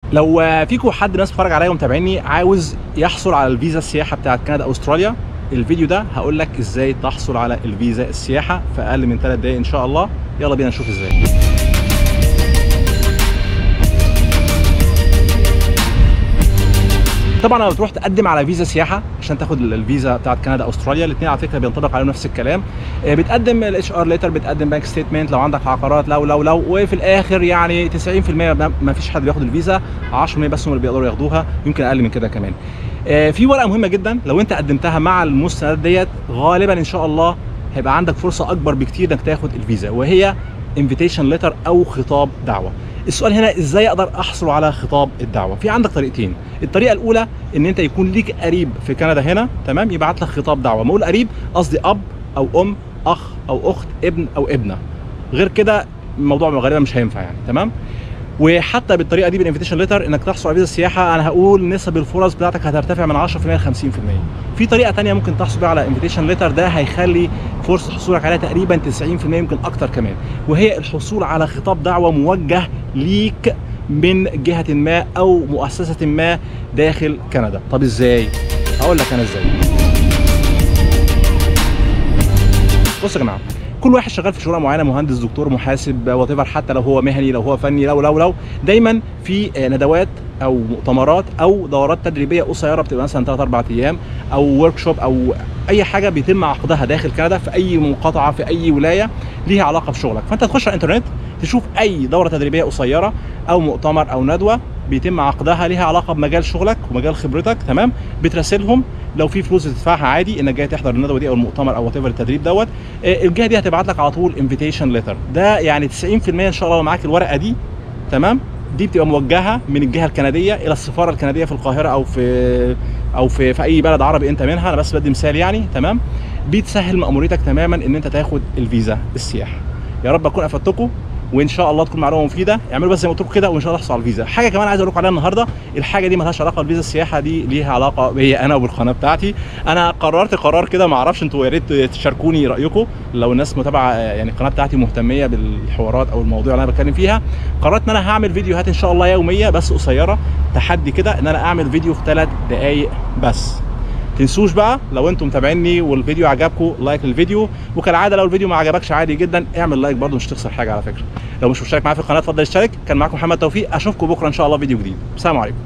لو آه، فيكم حد ناس بتتفرج عليا ومتابعيني عاوز يحصل على الفيزا السياحه بتاعت كندا او استراليا الفيديو ده هقول لك ازاي تحصل على الفيزا السياحه في اقل من 3 دقايق ان شاء الله يلا بينا نشوف ازاي طبعا لما بتروح تقدم على فيزا سياحه عشان تاخد الفيزا بتاعت كندا او استراليا الاثنين على فكره بينطبق عليهم نفس الكلام آه، بتقدم الاتش ار ليتر بتقدم بانك ستيتمنت لو عندك عقارات لو لو لو وفي الاخر يعني 90% ما ما فيش حد بياخد الفيزا 10% بس هم اللي بيقدروا ياخدوها يمكن اقل من كده كمان آه، في ورقه مهمه جدا لو انت قدمتها مع المستندات ديت غالبا ان شاء الله هيبقى عندك فرصه اكبر بكتير انك تاخد الفيزا وهي انفيتيشن ليتر او خطاب دعوه السؤال هنا ازاي اقدر احصل على خطاب الدعوه في عندك طريقتين الطريقه الاولى ان انت يكون ليك قريب في كندا هنا تمام يبعت لك خطاب دعوه ما اقول قريب قصدي اب او ام اخ او اخت ابن او ابنه غير كده الموضوع غالبا مش هينفع يعني تمام وحتى بالطريقه دي بالانفيتيشن ليتر انك تحصل على فيزا السياحه انا هقول نسب الفرص بتاعتك هترتفع من 10% ل 50% في طريقه تانية ممكن تحصل بيها على انفيتيشن ليتر ده هيخلي فرصه حصولك عليها تقريبا 90% يمكن اكتر كمان وهي الحصول على خطاب دعوه موجه ليك من جهه ما او مؤسسه ما داخل كندا طب ازاي هقول لك انا ازاي بصوا يا جماعه كل واحد شغال في شغلانه معينه مهندس دكتور محاسب وات حتى لو هو مهني لو هو فني لو لو لو دايما في آه، ندوات او مؤتمرات او دورات تدريبيه قصيره بتبقى مثلا 3 4 ايام او ورك شوب او اي حاجه بيتم عقدها داخل كندا في اي مقاطعه في اي ولايه ليها علاقه بشغلك فانت تخش على الانترنت تشوف اي دوره تدريبيه قصيره او مؤتمر او ندوه بيتم عقدها ليها علاقه بمجال شغلك ومجال خبرتك تمام بتراسلهم لو في فلوس تدفعها عادي انك جاي تحضر الندوه دي او المؤتمر او وات التدريب دوت آه، الجهه دي هتبعت لك على طول انفيتيشن ليتر ده يعني 90% ان شاء الله لو معاك الورقه دي تمام دي بتبقى موجهه من الجهه الكنديه الى السفاره الكنديه في القاهره او في او في في اي بلد عربي انت منها انا بس بدي مثال يعني تمام بتسهل مأموريتك تماما ان انت تاخد الفيزا السياحه يا رب اكون افدتكم وان شاء الله تكون معلومه مفيده اعملوا بس زي ما قلت لكم كده وان شاء الله تحصلوا على الفيزا حاجه كمان عايز اقول لكم عليها النهارده الحاجه دي مالهاش علاقه بالفيزا السياحه دي ليها علاقه بيا انا وبالقناه بتاعتي انا قررت قرار كده ما اعرفش انتوا يا ريت تشاركوني رايكم لو الناس متابعه يعني القناه بتاعتي مهتميه بالحوارات او المواضيع اللي انا بتكلم فيها قررت ان انا هعمل فيديوهات ان شاء الله يوميه بس قصيره تحدي كده ان انا اعمل فيديو في ثلاث دقائق بس تنسوش بقى لو انتم متابعيني والفيديو عجبكم لايك للفيديو وكالعاده لو الفيديو ما عجبكش عادي جدا اعمل لايك برده مش تخسر حاجه على فكره لو مش مشترك معايا في القناه اتفضل اشترك كان معاكم محمد توفيق اشوفكم بكره ان شاء الله فيديو جديد السلام عليكم